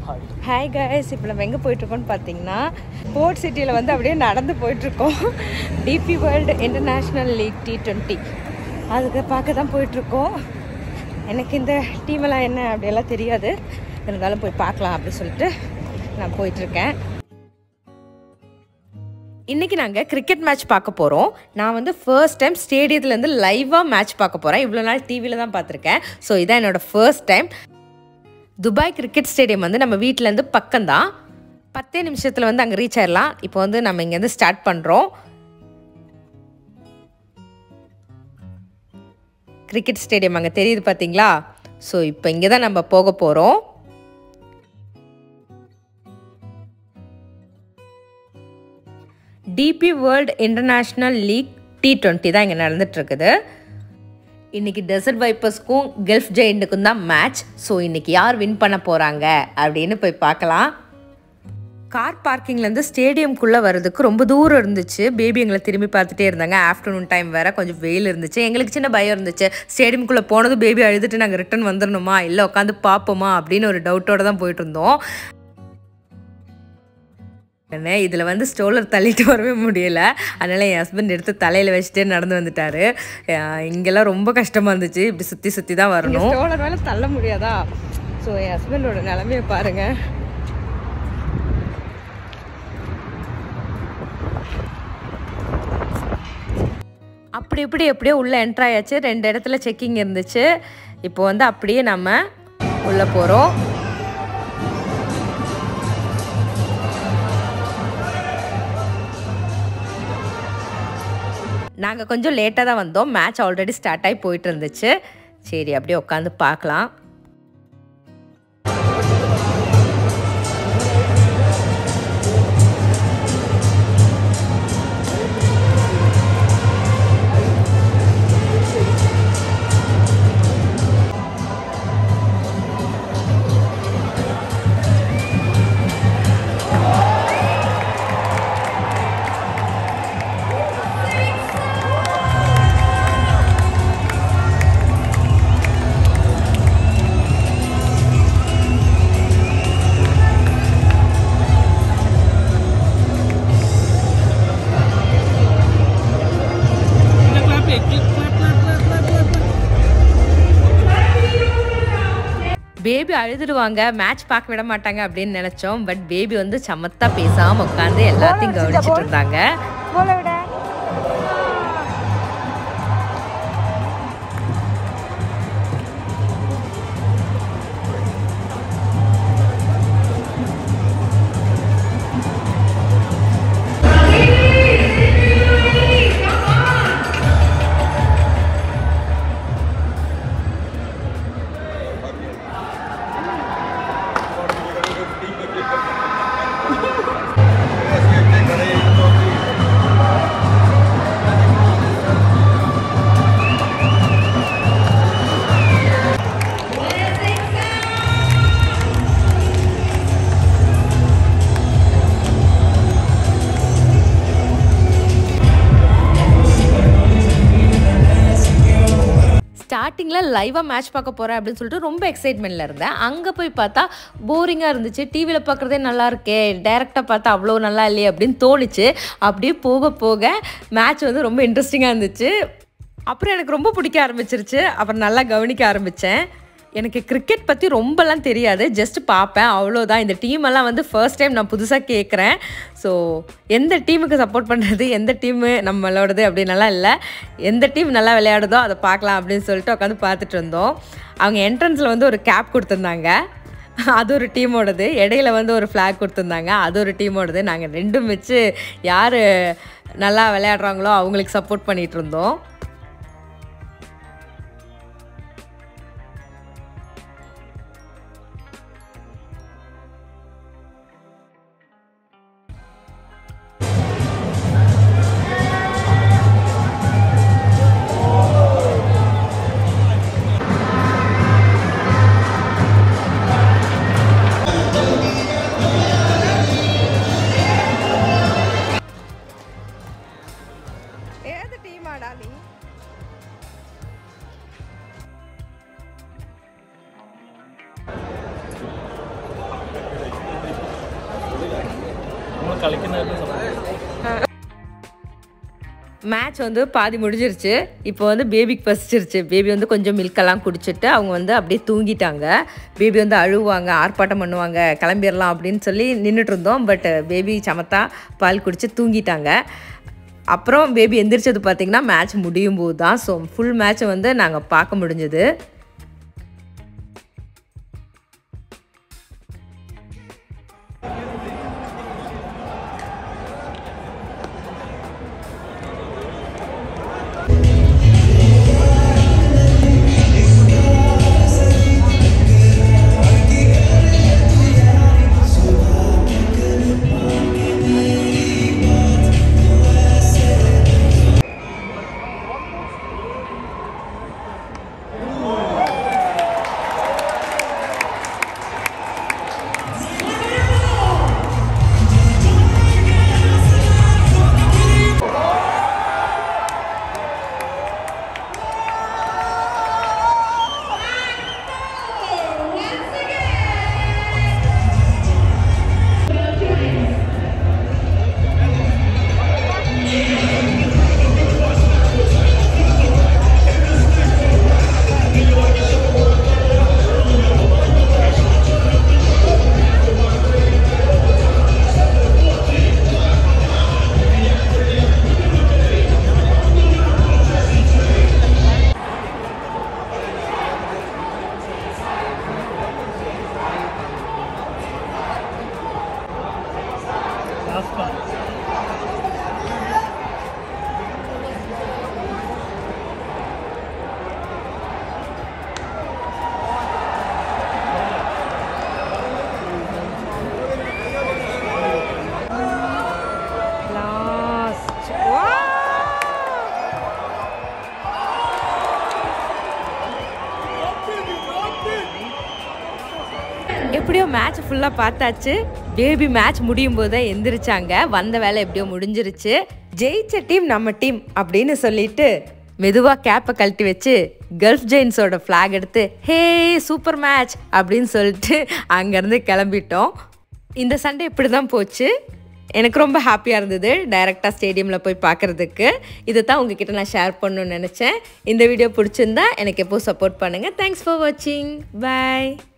hi guys இப்போ நம்ம எங்கே போயிட்டுருக்கோம்னு பார்த்தீங்கன்னா ஸ்போர்ட் சிட்டியில் வந்து அப்படியே நடந்து போயிட்டுருக்கோம் DP world international league T twenty அதுக்கு பார்க்க தான் போயிட்டுருக்கோம் எனக்கு இந்த டீமெல்லாம் என்ன அப்படியெல்லாம் தெரியாது இருந்தாலும் போய் பார்க்கலாம் அப்படின்னு சொல்லிட்டு நான் போயிட்டுருக்கேன் இன்றைக்கி நாங்கள் கிரிக்கெட் மேட்ச் பார்க்க போகிறோம் நான் வந்து ஃபர்ஸ்ட் டைம் ஸ்டேடியத்துலேருந்து லைவாக மேட்ச் பார்க்க போகிறேன் இவ்வளோ நாள் டிவியில் தான் பார்த்துருக்கேன் ஸோ இதான் என்னோடய first time Dubai cricket stadium வந்து நம்ம வீட்டிலேருந்து பக்கம்தான் பத்தே நிமிஷத்தில் வந்து அங்கே ரீச் ஆயிடலாம் இப்போ வந்து நம்ம இங்கேருந்து ஸ்டார்ட் பண்ணுறோம் கிரிக்கெட் ஸ்டேடியம் அங்கே தெரியுது பார்த்தீங்களா ஸோ இப்போ இங்கே தான் நம்ம போக போகிறோம் DP world international league T twenty தான் இங்கே நடந்துட்டுருக்குது இன்றைக்கி டெசர்ட் வைப்பர்ஸ்க்கும் கல்ஃப் ஜெயிண்ட்டுக்கும் தான் மேட்ச் ஸோ இன்றைக்கி யார் வின் பண்ண போகிறாங்க அப்படின்னு போய் பார்க்கலாம் கார் பார்க்கிங்லேருந்து ஸ்டேடியம்குள்ளே வர்றதுக்கு ரொம்ப தூரம் இருந்துச்சு பேபி எங்களை திரும்பி பார்த்துட்டே இருந்தாங்க ஆஃப்டர்நூன் டைம் வேறு கொஞ்சம் வெயில் இருந்துச்சு எங்களுக்கு சின்ன பயம் இருந்துச்சு ஸ்டேடியம்குள்ளே போனதும் பேபி அழுதுட்டு நாங்கள் ரிட்டன் வந்துடணுமா இல்லை உட்காந்து பார்ப்போமா அப்படின்னு ஒரு டவுட்டோடு தான் போயிட்டு இருந்தோம் இதில் வந்து ஸ்டோலர் தள்ளிட்டு வரவே முடியல அதனால் என் ஹஸ்பண்ட் எடுத்து தலையில் வச்சுட்டே நடந்து வந்துட்டார் இங்கெல்லாம் ரொம்ப கஷ்டமாக இருந்துச்சு இப்படி சுற்றி சுற்றி தான் வரணும் ஸ்டோலர் மேலே தள்ள முடியாதா ஸோ என் ஹஸ்பண்டோட நிலமையை பாருங்கள் அப்படி இப்படி எப்படியோ உள்ளே என்ட்ராயாச்சு ரெண்டு இடத்துல செக்கிங் இருந்துச்சு இப்போ வந்து அப்படியே நம்ம உள்ளே போகிறோம் நாங்கள் கொஞ்சம் லேட்டாக தான் வந்தோம் மேட்ச் ஆல்ரெடி ஸ்டார்ட் ஆகி போயிட்டு இருந்துச்சு சரி அப்படியே உட்காந்து பார்க்கலாம் பேபி அழுதுடுவாங்க மேட்ச் பார்க்க விட மாட்டாங்க அப்படின்னு நினைச்சோம் பட் பேபி வந்து சமத்தா பேசாம உட்காந்து எல்லாத்தையும் கவனிச்சிட்டு இருந்தாங்க ஸ்டார்டிங்கில் லைவாக மேட்ச் பார்க்க போகிறேன் அப்படின்னு சொல்லிட்டு ரொம்ப எக்ஸைட்மெண்ட்டில் இருந்தேன் அங்கே போய் பார்த்தா போரிங்காக இருந்துச்சு டிவியில் பார்க்குறதே நல்லா இருக்கே டேரெக்டாக பார்த்தா அவ்வளோ நல்லா இல்லையே அப்படின்னு தோணுச்சு அப்படியே போக போக மேட்ச் வந்து ரொம்ப இன்ட்ரெஸ்டிங்காக இருந்துச்சு அப்புறம் எனக்கு ரொம்ப பிடிக்க ஆரம்பிச்சிருச்சு அப்புறம் நல்லா கவனிக்க ஆரம்பித்தேன் எனக்கு கிரிக்கெட் பற்றி ரொம்பலாம் தெரியாது ஜஸ்ட் பார்ப்பேன் அவ்வளோதான் இந்த டீமெல்லாம் வந்து ஃபர்ஸ்ட் டைம் நான் புதுசாக கேட்குறேன் ஸோ எந்த டீமுக்கு சப்போர்ட் பண்ணுறது எந்த டீமு நம்மளோடது அப்படின்னலாம் இல்லை எந்த டீம் நல்லா விளையாடுதோ அதை பார்க்கலாம் அப்படின்னு சொல்லிட்டு உட்காந்து பார்த்துட்டு இருந்தோம் அவங்க என்ட்ரன்ஸில் வந்து ஒரு கேப் கொடுத்துருந்தாங்க அது ஒரு டீமோடது இடையில வந்து ஒரு ஃப்ளாக் கொடுத்துருந்தாங்க அது ஒரு டீமோடது நாங்கள் ரெண்டும் வச்சு யார் நல்லா விளையாடுறாங்களோ அவங்களுக்கு சப்போர்ட் பண்ணிகிட்டு இருந்தோம் ஏது டீமாடா நீ കളിക്കുന്നതായിട്ട് സമ്മതിക്കും மேட்ச் வந்து பாதி முடிஞ்சிருச்சு இப்போ வந்து பேபிக்கு பசிச்சிருச்சு பேபி வந்து கொஞ்சம் மில்கெல்லாம் குடிச்சிட்டு அவங்க வந்து அப்படியே தூங்கிட்டாங்க பேபி வந்து அழுவாங்க ஆர்ப்பாட்டம் பண்ணுவாங்க கிளம்பிடலாம் அப்படின்னு சொல்லி நின்றுட்டு இருந்தோம் பட் பேபி சமத்தா பால் குடிச்சு தூங்கிட்டாங்க அப்புறம் பேபி எந்திரிச்சது பார்த்திங்கன்னா மேட்ச் முடியும் போது தான் ஸோ ஃபுல் மேட்ச்சை வந்து நாங்கள் பார்க்க முடிஞ்சது ലാസ്റ്റ് லாஸ்ட் எப்படியோ மேட்ச் ஃபுல்லாக பார்த்தாச்சு பேபி மேட்ச் முடியும் போது தான் எந்திரிச்சாங்க வந்த வேலை எப்படியோ முடிஞ்சிருச்சு ஜெயிச்ச டீம் நம்ம டீம் அப்படின்னு சொல்லிட்டு மெதுவாக கேப்பை கழட்டி வச்சு கல்ஃப் ஜெயின்ஸோட ஃப்ளாக் எடுத்து ஹே சூப்பர் மேட்ச் அப்படின்னு சொல்லிட்டு அங்கேருந்து கிளம்பிட்டோம் இந்த சண்டே இப்படி தான் போச்சு எனக்கு ரொம்ப ஹாப்பியாக இருந்தது டைரெக்டாக ஸ்டேடியமில் போய் பார்க்குறதுக்கு இதை தான் உங்ககிட்ட நான் ஷேர் பண்ணணும்னு நினச்சேன் இந்த வீடியோ பிடிச்சிருந்தா எனக்கு எப்போ சப்போர்ட் பண்ணுங்கள் தேங்க்ஸ் ஃபார் வாட்சிங் பாய்